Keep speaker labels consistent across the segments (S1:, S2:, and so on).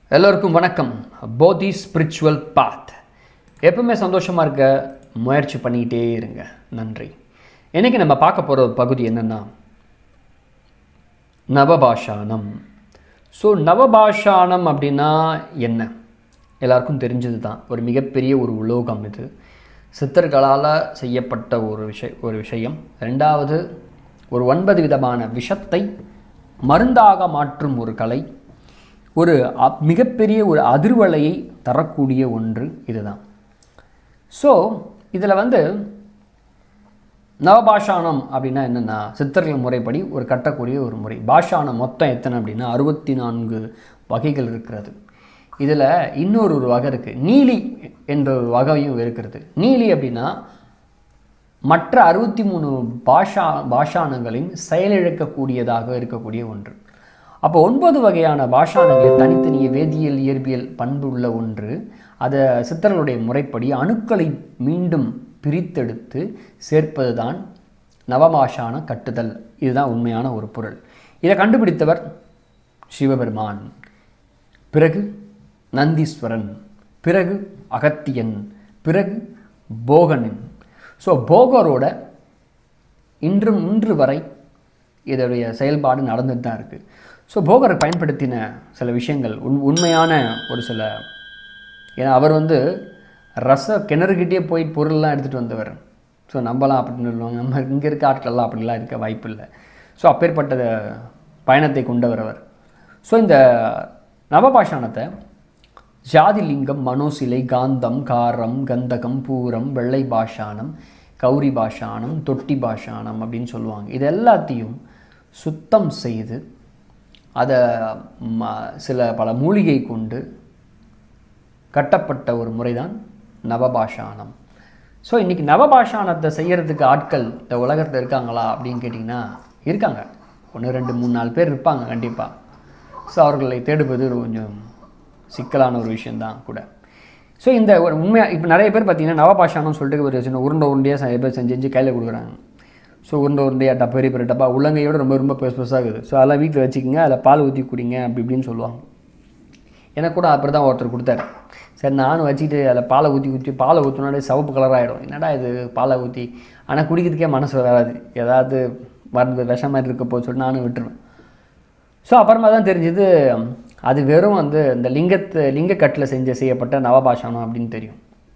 S1: எல்லோருக்கும் வணக்கம் போதி ஸ்பிரிச்சுவல் பாத் எப்பவுமே சந்தோஷமாக இருக்க முயற்சி பண்ணிக்கிட்டே இருங்க நன்றி இன்றைக்கி நம்ம பார்க்க போகிற ஒரு பகுதி என்னென்னா நவபாஷானம் ஸோ நவபாஷானம் அப்படின்னா என்ன எல்லாருக்கும் தெரிஞ்சது தான் ஒரு மிகப்பெரிய ஒரு உலோகம் இது சித்தர்களால் செய்யப்பட்ட ஒரு விஷய ஒரு விஷயம் ரெண்டாவது ஒரு ஒன்பது விதமான விஷத்தை மருந்தாக மாற்றும் ஒரு கலை ஒரு அ- மிகப்பெரிய ஒரு அதிர்வலையை தரக்கூடிய ஒன்று இதுதான் ஸோ இதில் வந்து நவபாஷானம் அப்படின்னா என்னென்னா சித்தர்கள் முறைப்படி ஒரு கட்டக்கூடிய ஒரு முறை பாஷானம் மொத்தம் எத்தனை அப்படின்னா அறுபத்தி நான்கு வகைகள் இருக்கிறது இதில் இன்னொரு ஒரு வகை இருக்குது நீலி என்ற ஒரு வகையும் இருக்கிறது நீலி அப்படின்னா மற்ற அறுபத்தி மூணு பாஷா பாஷானங்களையும் செயலிழக்கக்கூடியதாக இருக்கக்கூடிய ஒன்று அப்போ ஒன்பது வகையான பாஷானங்களில் தனித்தனிய வேதியியல் இயற்பியல் பண்பு உள்ள ஒன்று அதை சித்தர்களுடைய முறைப்படி அணுக்களை மீண்டும் பிரித்தெடுத்து சேர்ப்பது தான் நவபாஷான கட்டுதல் இதுதான் உண்மையான ஒரு பொருள் இதை கண்டுபிடித்தவர் சிவபெருமான் பிறகு நந்தீஸ்வரன் பிறகு அகத்தியன் பிறகு போகனின் ஸோ போகரோட இன்றும் இன்று வரை இதோடைய செயல்பாடு நடந்துட்டு தான் இருக்குது ஸோ போகர் பயன்படுத்தின சில விஷயங்கள் உண் உண்மையான ஒரு சில ஏன்னா அவர் வந்து ரச கிணறுகிட்டே போய் பொருள்லாம் எடுத்துகிட்டு வந்தவர் ஸோ நம்பலாம் அப்படின்னு சொல்லுவாங்க நம்ம இங்கே இருக்க ஆட்கள்லாம் அப்படிலாம் இருக்க வாய்ப்பு இல்லை ஸோ அப்பேற்பட்ட பயணத்தை கொண்டவர் அவர் ஸோ இந்த நவபாஷாணத்தை ஜாதிலிங்கம் மனோசிலை காந்தம் காரம் கந்தகம் பூரம் வெள்ளை பாஷாணம் கௌரி பாஷாணம் தொட்டி பாஷாணம் அப்படின்னு சொல்லுவாங்க இது எல்லாத்தையும் சுத்தம் செய்து அதை ம- சில பல மூலிகை கொண்டு கட்டப்பட்ட ஒரு முறைதான் நவபாஷானம் ஸோ இன்றைக்கி நவபாஷானத்தை செய்யறதுக்கு ஆட்கள் இந்த உலகத்தில் இருக்காங்களா அப்படின்னு கேட்டிங்கன்னா இருக்காங்க ஒன்று ரெண்டு மூணு நாலு பேர் இருப்பாங்க கண்டிப்பாக ஸோ அவர்களை தேடுவது ஒரு கொஞ்சம் சிக்கலான ஒரு விஷயந்தான் கூட ஸோ இந்த ஒரு உண்மையாக இப்போ நிறைய பேர் பார்த்தீங்கன்னா நவபாஷானம் சொல்லிட்டு ஒரு சின்ன உருண்டை உருண்டையாக நிறைய பேர் செஞ்சு செஞ்சு கையில் கொடுக்குறாங்க ஸோ உருண்டை உருண்டையாக டப்பா பெரிய பெரிய டப்பா உள்ளங்கையோட ரொம்ப ரொம்ப பெருசு பெருசாக இருக்குது ஸோ அதெல்லாம் வீட்டில் வச்சுக்கோங்க அதில் பால் ஊற்றி குடிங்க அப்படி இப்படின்னு சொல்லுவாங்க எனக்கு கூட அப்படி தான் ஒருத்தர் கொடுத்தாரு சரி நானும் வச்சுட்டு அதில் பாலை ஊற்றி ஊற்றி பாலை ஊற்றினோடனே சிவப்பு கலர் ஆகிடும் என்னடா இது பாலை ஊற்றி ஆனால் குடிக்கிறதுக்கே மனசு வராது ஏதாவது மருந்து விஷம் மாதிரி இருக்க போது சொல்லிட்டு நானும் விட்டுருவேன் ஸோ அப்புறமா தான் தெரிஞ்சது அது வெறும் வந்து இந்த லிங்கத்து லிங்கக்கட்டில் செஞ்ச செய்யப்பட்ட நவபாஷானம் அப்படின்னு தெரியும்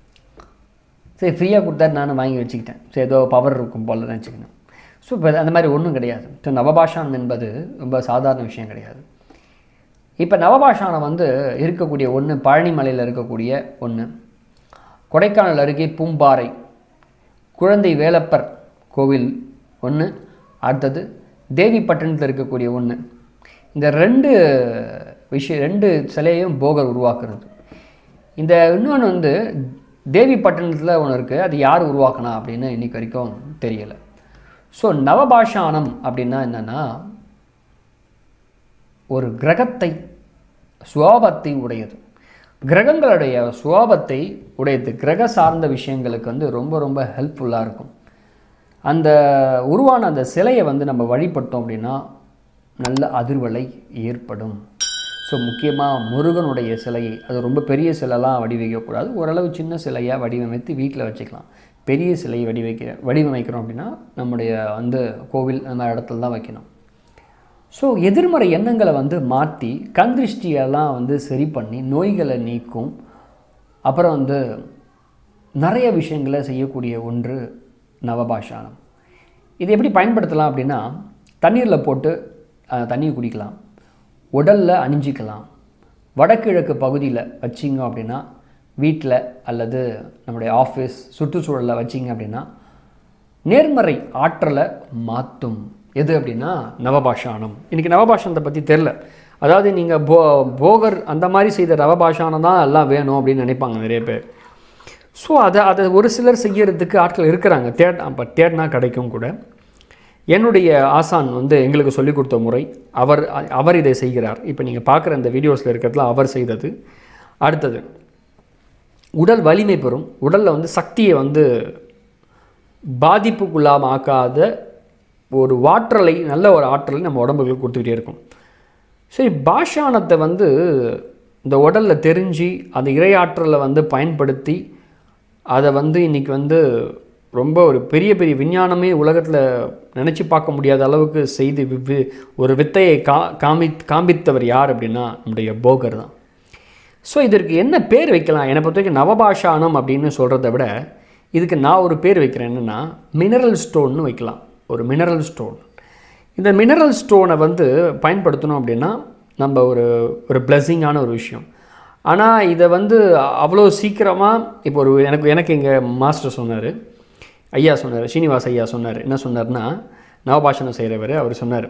S1: சரி ஃப்ரீயாக கொடுத்தாரு நானும் வாங்கி வச்சுக்கிட்டேன் ஸோ ஏதோ பவர் இருக்கும் போல நினச்சிக்கினேன் ஸோ இப்போ அந்த மாதிரி ஒன்றும் கிடையாது ஸோ நவபாஷானம் என்பது ரொம்ப சாதாரண விஷயம் கிடையாது இப்போ நவபாஷானம் வந்து இருக்கக்கூடிய ஒன்று பழனிமலையில் இருக்கக்கூடிய ஒன்று கொடைக்கானல் அருகே பூம்பாறை குழந்தை வேலப்பர் கோவில் ஒன்று அடுத்தது தேவிப்பட்டினத்தில் இருக்கக்கூடிய ஒன்று இந்த ரெண்டு விஷயம் ரெண்டு சிலையையும் போகர் உருவாக்குறது இந்த இன்னொன்று வந்து தேவிப்பட்டினத்தில் ஒன்று இருக்குது அது யார் உருவாக்கினா அப்படின்னு இன்னைக்கு வரைக்கும் தெரியலை ஸோ நவபாஷானம் அப்படின்னா என்னென்னா ஒரு கிரகத்தை சுவாபத்தை உடையது கிரகங்களுடைய சுவாபத்தை உடையது கிரக சார்ந்த விஷயங்களுக்கு வந்து ரொம்ப ரொம்ப ஹெல்ப்ஃபுல்லாக இருக்கும் அந்த உருவான அந்த சிலையை வந்து நம்ம வழிபட்டோம் அப்படின்னா நல்ல அதிர்வலை ஏற்படும் ஸோ முக்கியமாக முருகனுடைய சிலையை அது ரொம்ப பெரிய சிலைலாம் வடிவமைக்கக்கூடாது ஓரளவு சின்ன சிலையாக வடிவமைத்து வீட்டில் வச்சுக்கலாம் பெரிய சிலையை வடிவமைக்க வடிவமைக்கிறோம் அப்படின்னா நம்முடைய அந்த கோவில் அந்த இடத்துல தான் வைக்கணும் ஸோ எதிர்மறை எண்ணங்களை வந்து மாற்றி கண் திருஷ்டியெல்லாம் வந்து சரி பண்ணி நோய்களை நீக்கும் அப்புறம் வந்து நிறைய விஷயங்களை செய்யக்கூடிய ஒன்று நவபாஷானம் இது எப்படி பயன்படுத்தலாம் அப்படின்னா தண்ணீரில் போட்டு அஹ், தண்ணியை குடிக்கலாம் உடலில் அணிஞ்சிக்கலாம் வடகிழக்கு பகுதியில் வச்சிங்க அப்படின்னா வீட்டில் அல்லது நம்முடைய ஆஃபீஸ் சுற்றுச்சூழலில் வச்சிங்க அப்படின்னா நேர்மறை ஆற்றலை மாற்றும் எது அப்படின்னா நவபாஷானம் இன்றைக்கி நவபாஷானத்தை பற்றி தெரில அதாவது நீங்கள் போ போகர் அந்த மாதிரி செய்த நவபாஷானம் தான் எல்லாம் வேணும் அப்படின்னு நினைப்பாங்க நிறைய பேர் ஸோ அதை அதை ஒரு சிலர் செய்யறதுக்கு ஆட்கள் இருக்கிறாங்க தேட் அப்போ தேடினா கிடைக்கும் கூட என்னுடைய ஆசான் வந்து எங்களுக்கு சொல்லிக் கொடுத்த முறை அவர் அவர் இதை செய்கிறார் இப்போ நீங்கள் பார்க்குற இந்த வீடியோஸில் இருக்கிறதுல அவர் செய்தது அடுத்தது உடல் வலிமை பெறும் உடலில் வந்து சக்தியை வந்து பாதிப்புக்குள்ளாம ஆக்காத ஒரு ஆற்றலை நல்ல ஒரு ஆற்றலை நம்ம உடம்புகளுக்கு கொடுத்துக்கிட்டே இருக்கும் சரி பாஷாணத்தை வந்து இந்த உடலில் தெரிஞ்சு அந்த இரையாற்றலை வந்து பயன்படுத்தி அதை வந்து இன்றைக்கி வந்து ரொம்ப ஒரு பெரிய பெரிய விஞ்ஞானமே உலகத்தில் நினச்சி பார்க்க முடியாத அளவுக்கு செய்து வி- வி- ஒரு வித்தையை கா காமி காண்பித்தவர் யார் அப்படின்னா நம்முடைய போகர் தான் ஸோ இதற்கு என்ன பேர் வைக்கலாம் என்னை பொறுத்த வரைக்கும் நவபாஷானம் அப்படின்னு சொல்கிறத விட இதுக்கு நான் ஒரு பேர் வைக்கிறேன் என்னென்னா மினரல் ஸ்டோன்னு வைக்கலாம் ஒரு மினரல் ஸ்டோன் இந்த மினரல் ஸ்டோனை வந்து பயன்படுத்தணும் அப்படின்னா நம்ம ஒரு ஒரு பிளஸ்ஸிங்கான ஒரு விஷயம் ஆனால் இதை வந்து அவ்வளோ சீக்கிரமாக இப்போ ஒரு எனக்கு எனக்கு எங்கள் மாஸ்டர் சொன்னார் ஐயா சொன்னார் ஸ்ரீனிவாஸ் ஐயா சொன்னார் என்ன சொன்னார்னா நவபாஷணம் செய்கிறவர் அவர் சொன்னார்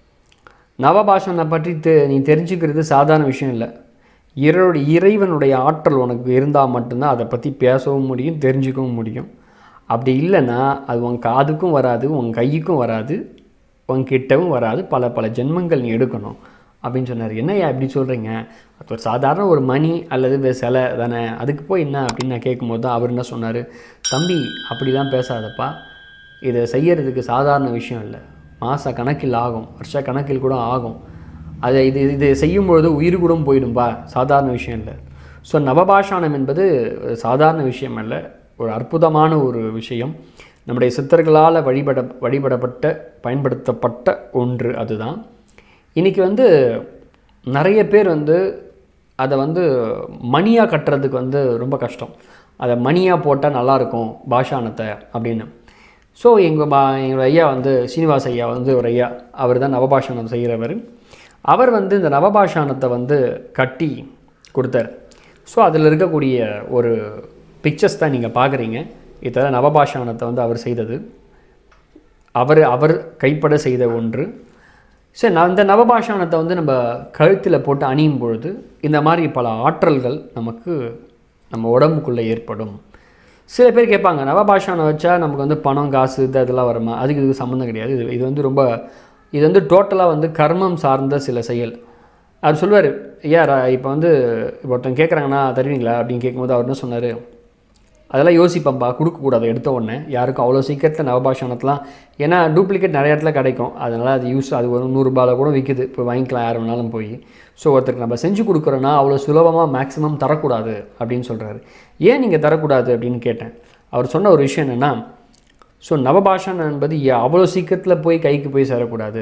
S1: நவபாஷனை பற்றி தெ நீ தெரிஞ்சுக்கிறது சாதாரண விஷயம் இல்லை இறை இறைவனுடைய ஆற்றல் உனக்கு இருந்தால் மட்டும்தான் அதை பற்றி பேசவும் முடியும் தெரிஞ்சுக்கவும் முடியும் அப்படி இல்லைன்னா அது உன் காதுக்கும் வராது உன் கையுக்கும் வராது உன் கிட்டவும் வராது பல பல ஜென்மங்கள் நீ எடுக்கணும் அப்படின்னு சொன்னார் என்னய்யா இப்படி சொல்கிறீங்க அது ஒரு சாதாரண ஒரு மணி அல்லது இந்த சிலை தானே அதுக்கு போய் என்ன அப்படின்னு நான் கேட்கும்போது தான் அவர் என்ன சொன்னார் தம்பி அப்படிலாம் பேசாதப்பா இதை செய்யறதுக்கு சாதாரண விஷயம் இல்லை மாத கணக்கில் ஆகும் வருஷ கணக்கில் கூட ஆகும் அதை இது இது செய்யும்பொழுது உயிர் கூட போயிடும்பா சாதாரண விஷயம் இல்லை ஸோ நவபாஷானம் என்பது ஒரு சாதாரண விஷயம் அல்ல ஒரு அற்புதமான ஒரு விஷயம் நம்முடைய சித்தர்களால் வழிபட வழிபடப்பட்ட பயன்படுத்தப்பட்ட ஒன்று அதுதான் இன்றைக்கி வந்து நிறைய பேர் வந்து அதை வந்து மணியாக கட்டுறதுக்கு வந்து ரொம்ப கஷ்டம் அதை மணியாக போட்டால் நல்லாயிருக்கும் பாஷானத்தை அப்படின்னு ஸோ எங்கள் பா எங்கள் ஐயா வந்து சீனிவாஸ் ஐயா வந்து ஒரு ஐயா அவர் தான் நவபாஷானம் செய்கிறவர் அவர் வந்து இந்த நவபாஷானத்தை வந்து கட்டி கொடுத்தார் ஸோ அதில் இருக்கக்கூடிய ஒரு பிக்சர்ஸ் தான் நீங்கள் பார்க்குறீங்க இத்தனை நவபாஷானத்தை வந்து அவர் செய்தது அவர் அவர் கைப்பட செய்த ஒன்று சரி நான் இந்த நவபாஷானத்தை வந்து நம்ம கழுத்தில் போட்டு அணியும் பொழுது இந்த மாதிரி பல ஆற்றல்கள் நமக்கு நம்ம உடம்புக்குள்ளே ஏற்படும் சில பேர் கேட்பாங்க நவபாஷானம் வச்சா நமக்கு வந்து பணம் காசு இது அதெல்லாம் வருமா அதுக்கு இதுக்கு சம்மந்தம் கிடையாது இது இது வந்து ரொம்ப இது வந்து டோட்டலாக வந்து கர்மம் சார்ந்த சில செயல் அவர் சொல்லுவார் ஐயா இப்போ வந்து இப்போ ஒருத்தவங்க கேட்குறாங்கன்னா தருவீங்களா அப்படின்னு கேட்கும்போது அவர் என்ன சொன்னார் அதெல்லாம் யோசிப்பேன்ப்பா கொடுக்கக்கூடாது எடுத்த உடனே யாருக்கும் அவ்வளோ சீக்கிரத்தில் நவபாஷானத்தெலாம் ஏன்னா டூப்ளிகேட் நிறைய இடத்துல கிடைக்கும் அதனால் அது யூஸ் அது ஒரு நூறுரூபாவில் கூட விற்குது இப்போ வாங்கிக்கலாம் யார் வேணாலும் போய் ஸோ ஒருத்தருக்கு நம்ம செஞ்சு கொடுக்குறோன்னா அவ்வளோ சுலபமாக மேக்ஸிமம் தரக்கூடாது அப்படின்னு சொல்கிறாரு ஏன் நீங்கள் தரக்கூடாது அப்படின்னு கேட்டேன் அவர் சொன்ன ஒரு விஷயம் என்னென்னா ஸோ நவபாஷானம் என்பது ஏ- அவ்வளோ சீக்கிரத்தில் போய் கைக்கு போய் சேரக்கூடாது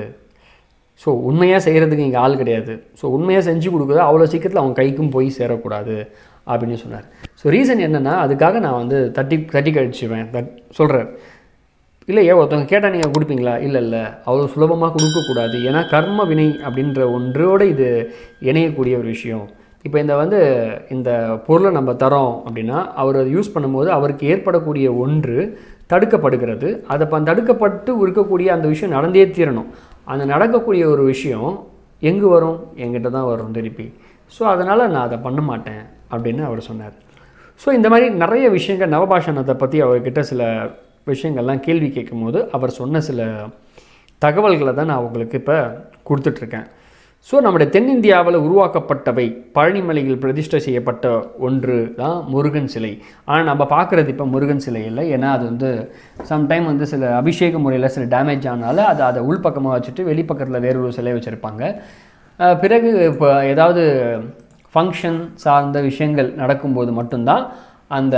S1: ஸோ உண்மையாக செய்கிறதுக்கு இங்கே ஆள் கிடையாது ஸோ உண்மையாக செஞ்சு கொடுக்குறது அவ்வளோ சீக்கிரத்தில் அவங்க கைக்கும் போய் சேரக்கூடாது அப்படின்னு சொன்னார் ஸோ ரீசன் என்னென்னா அதுக்காக நான் வந்து தட்டி தட்டி கழிச்சுவேன் தட் சொல்கிறேன் இல்லையே ஒருத்தவங்க கேட்டால் நீங்கள் கொடுப்பீங்களா இல்லை இல்லை அவ்வளோ சுலபமாக கொடுக்கக்கூடாது ஏன்னா கர்ம வினை அப்படின்ற ஒன்றோடு இது இணையக்கூடிய ஒரு விஷயம் இப்போ இந்த வந்து இந்த பொருளை நம்ம தரோம் அப்படின்னா அவர் அதை யூஸ் பண்ணும்போது அவருக்கு ஏற்படக்கூடிய ஒன்று தடுக்கப்படுகிறது அதை ப தடுக்கப்பட்டு இருக்கக்கூடிய அந்த விஷயம் நடந்தே தீரணும் அந்த நடக்கக்கூடிய ஒரு விஷயம் எங்கே வரும் என்கிட்ட தான் வரும் திருப்பி ஸோ அதனால் நான் அதை பண்ண மாட்டேன் அப்படின்னு அவர் சொன்னார் ஸோ இந்த மாதிரி நிறைய விஷயங்கள் நவபாஷணத்தை பற்றி அவர்கிட்ட சில விஷயங்கள்லாம் கேள்வி கேட்கும்போது அவர் சொன்ன சில தகவல்களை தான் நான் உங்களுக்கு இப்போ கொடுத்துட்ருக்கேன் ஸோ நம்முடைய தென்னிந்தியாவில் உருவாக்கப்பட்டவை பழனிமலையில் பிரதிஷ்டை செய்யப்பட்ட ஒன்று தான் முருகன் சிலை ஆனால் நம்ம பார்க்குறது இப்போ முருகன் சிலை இல்லை ஏன்னா அது வந்து சம்டைம் வந்து சில அபிஷேக முறையில் சில டேமேஜ் ஆனால அதை அதை உள்பக்கமாக வச்சுட்டு வெளிப்பக்கத்தில் வேற ஒரு சிலை வச்சுருப்பாங்க அஹ் பிறகு இப்போ ஏதாவது ஃபங்க்ஷன் சார்ந்த விஷயங்கள் நடக்கும்போது மட்டும்தான் அந்த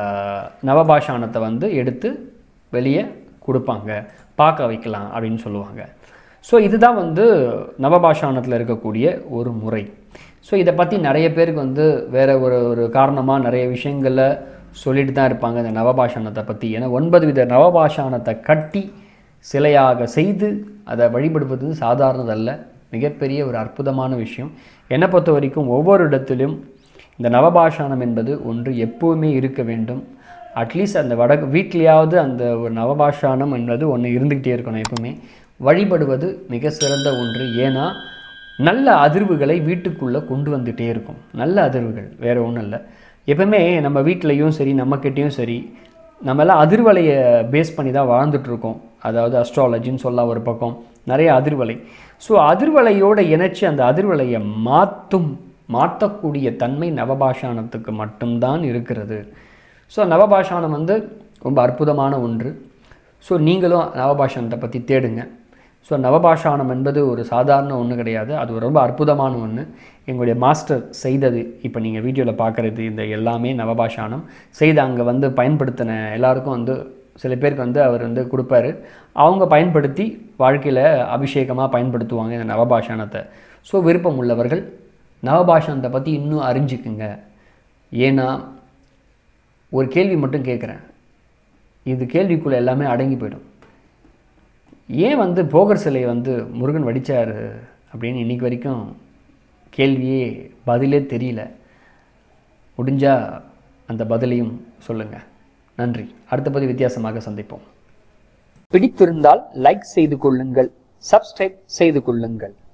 S1: நவபாஷானத்தை வந்து எடுத்து வெளியே கொடுப்பாங்க பார்க்க வைக்கலாம் அப்படின்னு சொல்லுவாங்க ஸோ இதுதான் வந்து நவபாஷானத்தில் இருக்கக்கூடிய ஒரு முறை ஸோ இதை பற்றி நிறைய பேருக்கு வந்து வேற ஒரு ஒரு காரணமாக நிறைய விஷயங்களை சொல்லிட்டு தான் இருப்பாங்க இந்த நவபாஷானத்தை பற்றி ஏன்னா ஒன்பது வித நவபாஷானத்தை கட்டி சிலையாக செய்து அதை வழிபடுவது சாதாரணதல்ல மிகப்பெரிய ஒரு அற்புதமான விஷயம் என்னை பொறுத்த வரைக்கும் ஒவ்வொரு இடத்திலும் இந்த நவபாஷானம் என்பது ஒன்று எப்பவுமே இருக்க வேண்டும் அட்லீஸ்ட் அந்த வடக்கு வீட்லேயாவது அந்த ஒரு நவபாஷானம் என்பது ஒன்று இருந்துக்கிட்டே இருக்கணும் எப்பவுமே வழிபடுவது மிக சிறந்த ஒன்று ஏன்னா நல்ல அதிர்வுகளை வீட்டுக்குள்ளே கொண்டு வந்துகிட்டே இருக்கும் நல்ல அதிர்வுகள் வேறு ஒன்றும் இல்லை எப்பவுமே நம்ம வீட்லேயும் சரி நம்மக்கிட்டேயும் சரி நம்ம எல்லாம் அதிர்வலையை பேஸ் பண்ணி தான் வாழ்ந்துட்டு இருக்கோம் அதாவது அஸ்ட்ராலஜின்னு சொல்லலாம் ஒரு பக்கம் நிறைய அதிர்வலை ஸோ அதிர்வலையோடு இணைச்சி அந்த அதிர்வலையை மாற்றும் மாற்றக்கூடிய தன்மை நவபாஷானத்துக்கு மட்டும்தான் இருக்கிறது ஸோ நவபாஷானம் வந்து ரொம்ப அற்புதமான ஒன்று ஸோ நீங்களும் நவபாஷானத்தை பற்றி தேடுங்க ஸோ நவபாஷானம் என்பது ஒரு சாதாரண ஒன்று கிடையாது அது ஒரு ரொம்ப அற்புதமான ஒன்று எங்களுடைய மாஸ்டர் செய்தது இப்போ நீங்கள் வீடியோவில் பார்க்குறது இந்த எல்லாமே நவபாஷானம் செய்து அங்கே வந்து பயன்படுத்தின எல்லாருக்கும் வந்து சில பேருக்கு வந்து அவர் வந்து கொடுப்பாரு அவங்க பயன்படுத்தி வாழ்க்கையில் அபிஷேகமாக பயன்படுத்துவாங்க இந்த நவபாஷானத்தை ஸோ விருப்பம் உள்ளவர்கள் நவபாஷானத்தை பற்றி இன்னும் அறிஞ்சிக்குங்க ஏன்னா ஒரு கேள்வி மட்டும் கேட்குறேன் இது கேள்விக்குள்ளே எல்லாமே அடங்கி போயிடும் ஏன் வந்து போகர் சிலையை வந்து முருகன் வடித்தார் அப்படின்னு இன்னைக்கு வரைக்கும் கேள்வியே பதிலே தெரியல முடிஞ்சால் அந்த பதிலையும் சொல்லுங்கள் நன்றி அடுத்த பதிவு வித்தியாசமாக சந்திப்போம் பிடித்திருந்தால் லைக் செய்து கொள்ளுங்கள் சப்ஸ்கிரைப் செய்து கொள்ளுங்கள்